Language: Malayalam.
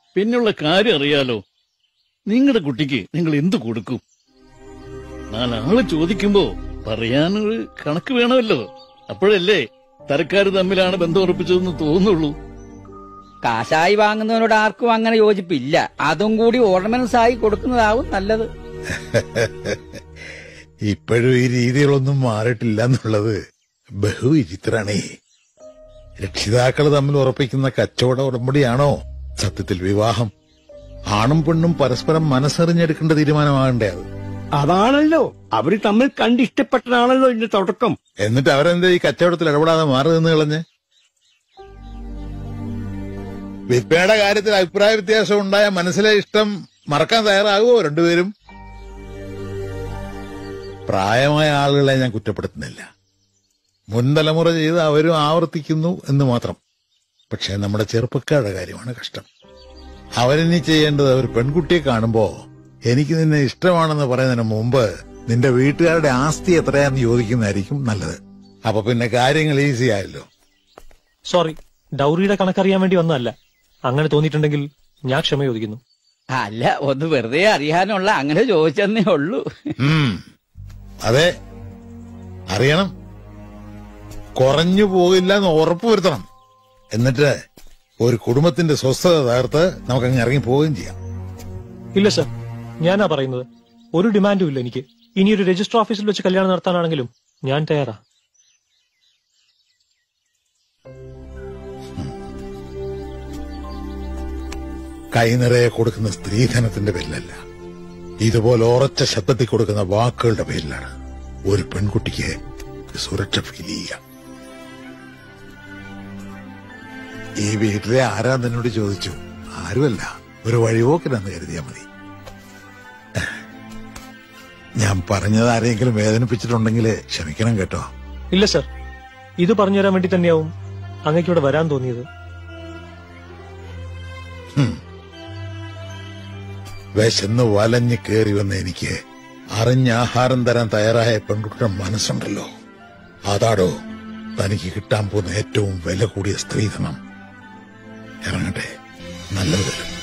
പിന്നെയുള്ള കാര്യം അറിയാലോ നിങ്ങളുടെ കുട്ടിക്ക് നിങ്ങൾ എന്തു കൊടുക്കും നാലാള് ചോദിക്കുമ്പോ പറയാനൊരു കണക്ക് വേണമല്ലോ അപ്പോഴല്ലേ തരക്കാര് തമ്മിലാണ് ബന്ധം ഉറപ്പിച്ചതെന്ന് തോന്നുള്ളൂ കാശായി വാങ്ങുന്നവനോട് ആർക്കും അങ്ങനെ യോജിപ്പില്ല അതും കൂടി ഓർണമെന്റ്സ് ആയി കൊടുക്കുന്നതാവും നല്ലത് ഇപ്പോഴും ഈ രീതികളൊന്നും മാറിയിട്ടില്ല എന്നുള്ളത് ബഹുവിചിത്രാണേ രക്ഷിതാക്കൾ തമ്മിൽ ഉറപ്പിക്കുന്ന കച്ചവട ഉടമ്പടിയാണോ സത്യത്തിൽ വിവാഹം ആണും പെണ്ണും പരസ്പരം മനസ്സറിഞ്ഞെടുക്കേണ്ട തീരുമാനമാകണ്ടേ അത് അതാണല്ലോ അവര് തമ്മിൽ കണ്ടിഷ്ടപ്പെട്ടതാണല്ലോ ഇതിന്റെ തുടക്കം എന്നിട്ട് അവരെന്താ ഈ കച്ചവടത്തിൽ ഇടപെടാതെ മാറി നിന്ന് കളഞ്ഞ് വിൽപ്പനയുടെ കാര്യത്തിൽ അഭിപ്രായ വ്യത്യാസം ഉണ്ടായ മനസ്സിലെ ഇഷ്ടം മറക്കാൻ തയ്യാറാകുമോ രണ്ടുപേരും പ്രായമായ ആളുകളെ ഞാൻ കുറ്റപ്പെടുത്തുന്നില്ല മുൻ തലമുറ ചെയ്ത് അവരും ആവർത്തിക്കുന്നു എന്ന് മാത്രം പക്ഷെ നമ്മുടെ ചെറുപ്പക്കാരുടെ കാര്യമാണ് കഷ്ടം അവരിനി ചെയ്യേണ്ടത് ഒരു പെൺകുട്ടിയെ കാണുമ്പോ എനിക്ക് നിന്നെ ഇഷ്ടമാണെന്ന് പറയുന്നതിന് മുമ്പ് നിന്റെ വീട്ടുകാരുടെ ആസ്തി എത്രയാന്ന് ചോദിക്കുന്നതായിരിക്കും നല്ലത് അപ്പൊ പിന്നെ കാര്യങ്ങൾ ഈസി ആയല്ലോ സോറി ഡൗറിയുടെ കണക്കറിയാൻ വേണ്ടി വന്നതല്ല അങ്ങനെ തോന്നിയിട്ടുണ്ടെങ്കിൽ ഞാൻ ക്ഷമ ചോദിക്കുന്നു അല്ല ഒന്ന് വെറുതെ അറിയാനുള്ള അങ്ങനെ ചോദിച്ചെന്നേ ഉള്ളൂ ഉം. അതെ അറിയണം കുറഞ്ഞു പോകില്ല എന്ന് ഉറപ്പുവരുത്തണം എന്നിട്ട് ഒരു കുടുംബത്തിന്റെ സ്വസ്ഥത തകർത്ത് നമുക്കങ്ങ് ഇറങ്ങി പോവുകയും ചെയ്യാം ഇല്ല സർ ഞാനാ പറയുന്നത് ഒരു ഡിമാൻഡും ഇല്ല എനിക്ക് ഇനി ഒരു രജിസ്റ്റർ ഓഫീസിൽ വെച്ച് കല്യാണം നടത്താനാണെങ്കിലും ഞാൻ തയ്യാറാ കൈനിറയെ കൊടുക്കുന്ന സ്ത്രീധനത്തിന്റെ പേരിലല്ല ഇതുപോലെ ഉറച്ച ശബ്ദത്തിൽ കൊടുക്കുന്ന വാക്കുകളുടെ പേരിലാണ് ഒരു പെൺകുട്ടിക്ക് സുരക്ഷ ഫീൽ ചെയ്യുക ഈ വീട്ടിലെ ആരാ നിന്നോട് ചോദിച്ചു ആരുമല്ല ഒരു വഴിപോക്കനെന്ന് കരുതിയാ മതി ഞാൻ പറഞ്ഞത് ആരെങ്കിലും വേദനിപ്പിച്ചിട്ടുണ്ടെങ്കിൽ ക്ഷമിക്കണം കേട്ടോ ഇല്ല സർ ഇത് പറഞ്ഞുതരാൻ വേണ്ടി തന്നെയാവും അങ്ങേക്ക് ഇവിടെ വരാൻ തോന്നിയത് വിശന്ന് വലഞ്ഞ് കയറി വന്ന എനിക്ക് അറിഞ്ഞ ആഹാരം തരാൻ തയ്യാറായ പെൺകുട്ടിയുടെ മനസ്സുണ്ടല്ലോ അതാടോ തനിക്ക് കിട്ടാൻ പോകുന്ന ഏറ്റവും വില കൂടിയ സ്ത്രീധനം ഇറങ്ങട്ടെ നല്ലത് വരും